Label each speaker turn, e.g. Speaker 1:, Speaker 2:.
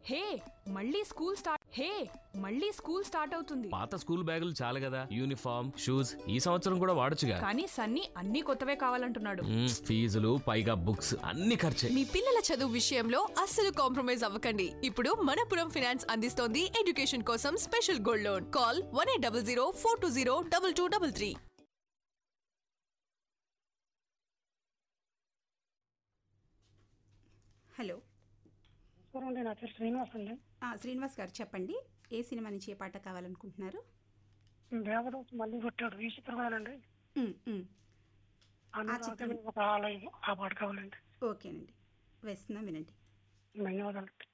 Speaker 1: హే మళ్ళీ school start హే మళ్ళీ school start అవుతుంది
Speaker 2: పాత స్కూల్ బ్యాగులు చాలు కదా యూనిఫామ్ షూస్ ఈ సంవత్సరం కూడా వాడొచ్చుగా
Speaker 1: కానీ సన్నీ అన్ని కొత్తవే కావాలంటున్నాడు
Speaker 2: మ్మ్, ఫీజులు పైగా బుక్స్ అన్ని ఖర్చే
Speaker 3: మీ పిల్లల చదువు విషయంలో అస్సలు కాంప్రమైజ్ అవ్వకండి ఇప్పుడు మనపురం ఫినాన్స్ అందిస్తోంది ఎడ్యుకేషన్ కోసం special gold loan call one eight double zero four two zero double two double three
Speaker 4: hello
Speaker 5: అండి నా పేరు శ్రీనివాస్ అండి
Speaker 4: ఆ, శ్రీనివాస్ గారు చెప్పండి ఏ సినిమా నుంచి ఏ పాట కావాలనుకుంటున్నారు
Speaker 5: దేవదాస్ మళ్ళీ కొట్టాడు వీసి తిరగాలండి
Speaker 4: ఉమ్, ఉమ్.
Speaker 5: అనురాగం ఒక ఆలయం ఆ పాట కావాలండి
Speaker 4: ఓకేనండి వేస్తున్నాం వినండి
Speaker 5: ధన్యవాదాలు